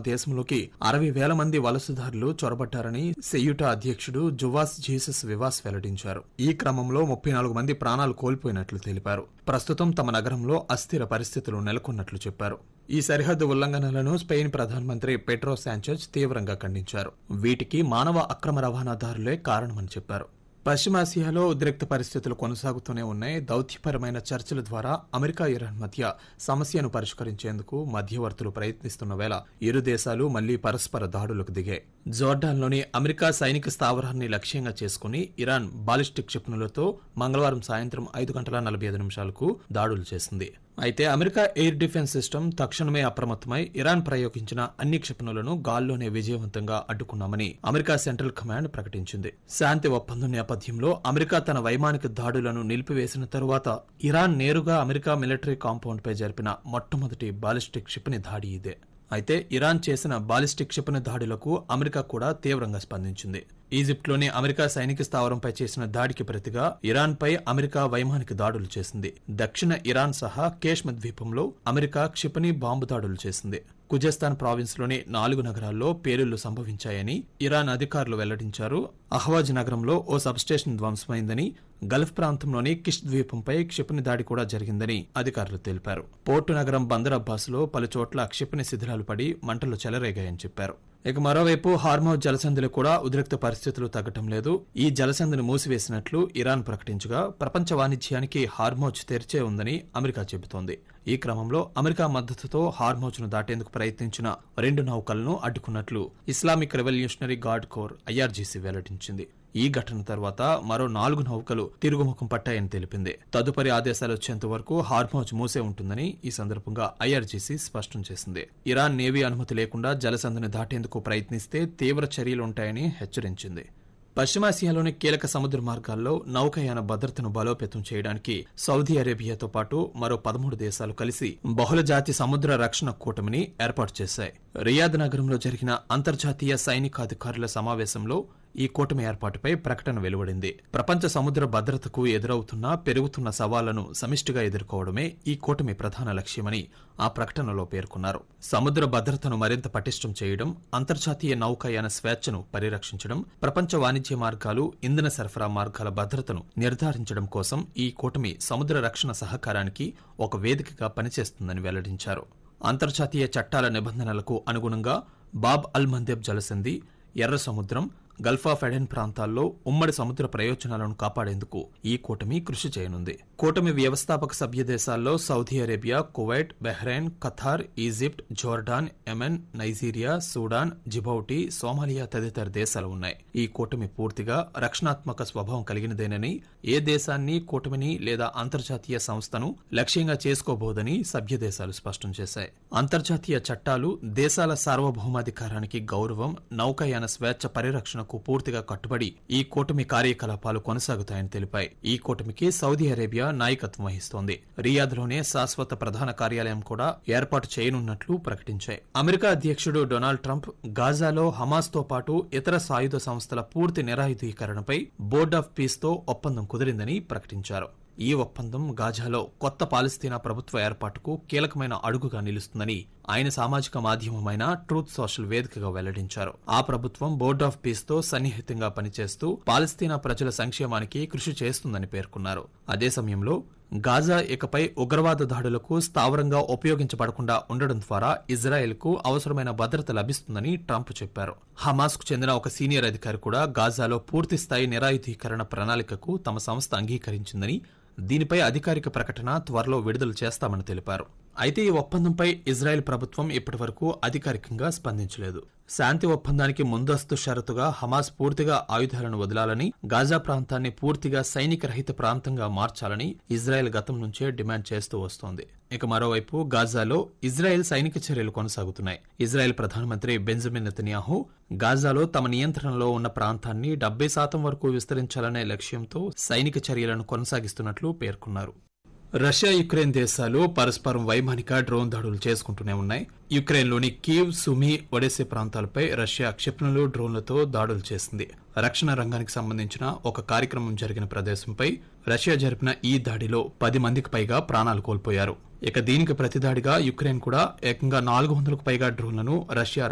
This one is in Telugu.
దేశంలోకి అరవై వేల మంది వలసదారులు చొరబట్టారని సెయ్యుటా అధ్యక్షుడు జువాస్ జీసస్ వివాస్ వెల్లడించారు ఈ క్రమంలో ముప్పై నాలుగు మంది ప్రాణాలు కోల్పోయినట్లు తెలిపారు ప్రస్తుతం తమ నగరంలో అస్థిర పరిస్థితులు నెలకొన్నట్లు చెప్పారు ఈ సరిహద్దు ఉల్లంఘనలను స్పెయిన్ ప్రధానమంత్రి పెట్రో శాంచెజ్ తీవ్రంగా ఖండించారు వీటికి మానవ అక్రమ రవాణాదారులే కారణమని చెప్పారు పశ్చిమాసియాలో ఉద్రిక్త పరిస్థితులు కొనసాగుతూనే ఉన్నాయి దౌత్యపరమైన చర్చల ద్వారా అమెరికా ఇరాన్ మధ్య సమస్యను పరిష్కరించేందుకు మధ్యవర్తులు ప్రయత్నిస్తున్న వేళ ఇరు దేశాలు మళ్లీ పరస్పర దాడులకు దిగాయి జోర్డాన్లోని అమెరికా సైనిక స్థావరాన్ని లక్ష్యంగా చేసుకుని ఇరాన్ బాలిస్టిక్ క్షిపణులతో మంగళవారం సాయంత్రం ఐదు గంటల నలభై ఐదు నిమిషాలకు దాడులు చేసింది అయితే అమెరికా ఎయిర్ డిఫెన్స్ సిస్టమ్ తక్షణమే అప్రమత్తమై ఇరాన్ ప్రయోగించిన అన్ని క్షిపణులను గాల్లోనే విజయవంతంగా అడ్డుకున్నామని అమెరికా సెంట్రల్ కమాండ్ ప్రకటించింది శాంతి ఒప్పందం నేపథ్యంలో అమెరికా తన వైమానిక దాడులను నిలిపివేసిన తరువాత ఇరాన్ నేరుగా అమెరికా మిలిటరీ కాంపౌండ్ పై జరిపిన మొట్టమొదటి బాలిస్టిక్ క్షిపణి దాడి ఇదే అయితే ఇరాన్ చేసిన బాలిస్టిక్ క్షిపణి దాడులకు అమెరికా కూడా తీవ్రంగా స్పందించింది ఈజిప్ట్లోని అమెరికా సైనిక స్థావరంపై చేసిన దాడికి ప్రతిగా ఇరాన్పై అమెరికా వైమానిక దాడులు చేసింది దక్షిణ ఇరాన్ సహా కేష్మ ద్వీపంలో అమెరికా క్షిపణి బాంబు దాడులు చేసింది కుజస్థాన్ ప్రావిన్స్ లోని నాలుగు నగరాల్లో పేలుళ్లు సంభవించాయని ఇరాన్ అధికారులు వెల్లడించారు అహ్వాజ్ నగరంలో ఓ సబ్స్టేషన్ ధ్వంసమైందని గల్ఫ్ ప్రాంతంలోని కిష్ ద్వీపంపై క్షిపణి దాడి కూడా జరిగిందని అధికారులు తెలిపారు పోర్టు నగరం బందర్ అబ్బాస్లో పలు చోట్ల క్షిపణి శిథిలాలు పడి మంటలు చెలరేగాయని చెప్పారు ఇక మరోవైపు హార్మౌజ్ జలసంధిలో కూడా ఉద్రిక్త పరిస్థితులు తగ్గటం లేదు ఈ జలసంధిని మూసివేసినట్లు ఇరాన్ ప్రకటించగా ప్రపంచ వాణిజ్యానికి హార్మౌజ్ తెరిచే ఉందని అమెరికా చెబుతోంది ఈ క్రమంలో అమెరికా మద్దతుతో హార్మౌజ్ ను దాటేందుకు ప్రయత్నించిన రెండు నౌకలను అడ్డుకున్నట్లు Islamic Revolutionary Guard Corps IRGC వెల్లడించింది ఈ ఘటన తర్వాత మరో నాలుగు నౌకలు తిరుగుముఖం పట్టాయని తెలిపింది తదుపరి ఆదేశాలు వచ్చేంత వరకు హార్మోజ్ మూసే ఉంటుందని ఈ సందర్భంగా ఐఆర్జీసీ స్పష్టం చేసింది ఇరాన్ నేవీ అనుమతి లేకుండా జలసంధిని దాటేందుకు ప్రయత్నిస్తే తీవ్ర చర్యలుంటాయని హెచ్చరించింది పశ్చిమాసియాలోని కీలక సముద్ర మార్గాల్లో నౌకాయాన భద్రతను బలోపేతం చేయడానికి సౌదీ అరేబియాతో పాటు మరో పదమూడు దేశాలు కలిసి బహుళజాతి సముద్ర రక్షణ కూటమిని ఏర్పాటు చేశాయి రియాద్ నగరంలో జరిగిన అంతర్జాతీయ సైనికాధికారుల సమావేశంలో ఈ కూటమి ఏర్పాటుపై ప్రకటన వెలువడింది ప్రపంచ సముద్ర భద్రతకు ఎదురవుతున్న పెరుగుతున్న సవాళ్లను సమిష్టిగా ఎదుర్కోవడమే ఈ కూటమి ప్రధాన లక్ష్యమని ఆ ప్రకటనలో పేర్కొన్నారు సముద్ర భద్రతను మరింత పటిష్టం చేయడం అంతర్జాతీయ నౌకాయాన స్వేచ్ఛను పరిరక్షించడం ప్రపంచ వాణిజ్య మార్గాలు ఇంధన సరఫరా మార్గాల భద్రతను నిర్ధారించడం కోసం ఈ కూటమి సముద్ర రక్షణ సహకారానికి ఒక వేదికగా పనిచేస్తుందని వెల్లడించారు అంతర్జాతీయ చట్టాల నిబంధనలకు అనుగుణంగా బాబ్ అల్ మందేబ్ జలసంధి ఎర్ర సముద్రం గల్ఫ్ ఆఫ్ ఎడెన్ ప్రాంతాల్లో ఉమ్మడి సముద్ర ప్రయోజనాలను కాపాడేందుకు ఈ కూటమి కృషి చేయనుంది కూటమి వ్యవస్థాపక సభ్య దేశాల్లో Saudi Arabia Kuwait Bahrain Qatar Egypt Jordan Yemen Nigeria Sudan Djibouti Somalia తదితర దేశాలు ఉన్నాయి ఈ కూటమి పూర్తిగా రక్షణాత్మక స్వభావం కలిగినదేనని ఏ దేశాన్ని కూటమిని లేదా అంతర్జాతీయ సంస్థను లక్ష్యంగా చేసుకోబోదని సభ్య దేశాలు స్పష్టం చేశాయి అంతర్జాతీయ చట్టాలు దేశాల సార్వభౌమాధికారానికి గౌరవం నౌకాయాన స్వేచ్ఛ పరిరక్షణకు పూర్తిగా కట్టుబడి ఈ కూటమి కార్యకలాపాలు కొనసాగుతాయని తెలిపాయి ఈ కూటమికి సౌదీ అరేబియా నాయకత్వం వహిస్తోంది రియాద్లోనే శాశ్వత ప్రధాన కార్యాలయం కూడా ఏర్పాటు చేయనున్నట్లు ప్రకటించాయి అమెరికా అధ్యక్షుడు డొనాల్డ్ ట్రంప్ గాజాలో హమాస్ తో పాటు ఇతర సాయుధ సంస్థల పూర్తి నిరాయుధీకరణపై బోర్డ్ ఆఫ్ పీస్ తో ఒప్పందం కుదిరిందని ప్రకటించారు ఈ ఒప్పందం గాజాలో కొత్త పాలస్తీనా ప్రభుత్వ ఏర్పాటుకు కీలకమైన అడుగుగా నిలుస్తుందని ఆయన సామాజిక మాధ్యమమైన ట్రూత్ సోషల్ వేదికగా వెల్లడించారు ఆ ప్రభుత్వం బోర్డ్ ఆఫ్ పీస్ తో సన్నిహితంగా పనిచేస్తూ పాలస్తీనా ప్రజల సంక్షేమానికి కృషి చేస్తుందని పేర్కొన్నారు అదే సమయంలో గాజా ఇకపై ఉగ్రవాద దాడులకు స్థావరంగా ఉపయోగించబడకుండా ఉండడం ద్వారా ఇజ్రాయెల్ కు అవసరమైన భద్రత లభిస్తుందని ట్రంప్ చెప్పారు హమాస్ కు చెందిన ఒక సీనియర్ అధికారి కూడా గాజాలో పూర్తిస్థాయి నిరాయుధీకరణ ప్రణాళికకు తమ సంస్థ అంగీకరించిందని దీనిపై అధికారిక ప్రకటన త్వరలో విడుదల చేస్తామని తెలిపారు అయితే ఈ ఒప్పందంపై ఇజ్రాయెల్ ప్రభుత్వం ఇప్పటివరకు అధికారికంగా స్పందించలేదు శాంతి ఒప్పందానికి ముందస్తు షరతుగా హమాస్ పూర్తిగా ఆయుధాలను వదలాలని గాజా ప్రాంతాన్ని పూర్తిగా సైనిక రహిత ప్రాంతంగా మార్చాలని ఇజ్రాయెల్ గతం నుంచే డిమాండ్ చేస్తూ వస్తోంది ఇక మరోవైపు గాజాలో ఇజ్రాయెల్ సైనిక చర్యలు కొనసాగుతున్నాయి ఇజ్రాయెల్ ప్రధానమంత్రి బెంజమిన్ నెతన్యాహు గాజాలో తమ నియంత్రణలో ఉన్న ప్రాంతాన్ని డెబ్బై శాతం వరకు విస్తరించాలనే లక్ష్యంతో సైనిక చర్యలను కొనసాగిస్తున్నట్లు పేర్కొన్నారు రష్యా యుక్రెయిన్ దేశాలు పరస్పరం వైమానిక డ్రోన్ దాడులు చేసుకుంటూనే ఉన్నాయి యుక్రెయిన్లోని కీవ్ సుమి ఒడెసే ప్రాంతాలపై రష్యా క్షిపణులు డ్రోన్లతో దాడులు చేసింది రక్షణ రంగానికి సంబంధించిన ఒక కార్యక్రమం జరిగిన ప్రదేశంపై రష్యా జరిపిన ఈ దాడిలో పది మందికి పైగా ప్రాణాలు కోల్పోయారు ఇక దీనికి ప్రతిదాడిగా యుక్రెయిన్ కూడా ఏకంగా నాలుగు వందలకు పైగా డ్రోన్లను రష్యా